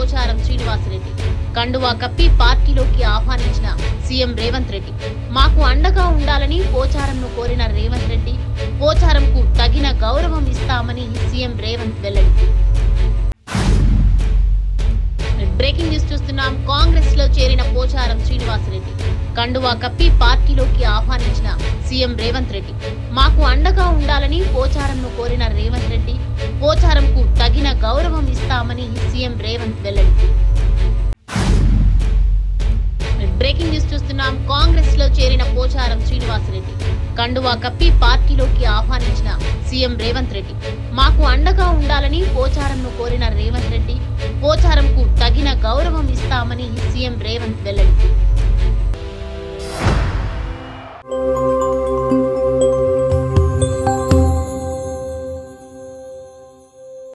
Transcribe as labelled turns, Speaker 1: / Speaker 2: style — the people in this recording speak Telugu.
Speaker 1: పోచారం శ్రీనివాసరెడ్డి కండువా కప్పి పార్టీలోకి ఆహ్వానించిన సీఎం రేవంత్ రెడ్డి మాకు అండగా ఉండాలని పోచారంను కోరిన రేవంత్ రెడ్డి పోచారంకు తగిన గౌరవం ఇస్తామని సీఎం రేవంత్ వెల్లడి బ్రేకింగ్ న్యూస్ చూస్తున్నాం కాంగ్రెస్ లో చేరిన పోచారం శ్రీనివాసరెడ్డి కండువా కప్పి పార్టీలోకి ఆహ్వానించిన సీఎం రేవంత్ రెడ్డి మాకు అండగా ఉండాలని పోచారంను కోరిన రేవంత్ రెడ్డి పోచారంకు తగిన గౌరవం ఇస్తామని సీఎం రేవంత్ వెల్లడి బ్రేకింగ్ న్యూస్ చూస్తున్నాం కాంగ్రెస్ లో చేరిన పోచారం శ్రీనివాసరెడ్డి కండువా కప్పి పార్టీలోకి ఆహ్వానించిన సీఎం రేవంత్ రెడ్డి మాకు అండగా ఉండాలని పోచారంను కోరిన రేవంత్ రెడ్డి పోచారంకు తగిన గౌరవం ఇస్తామని సీఎం రేవంత్ వెల్లడి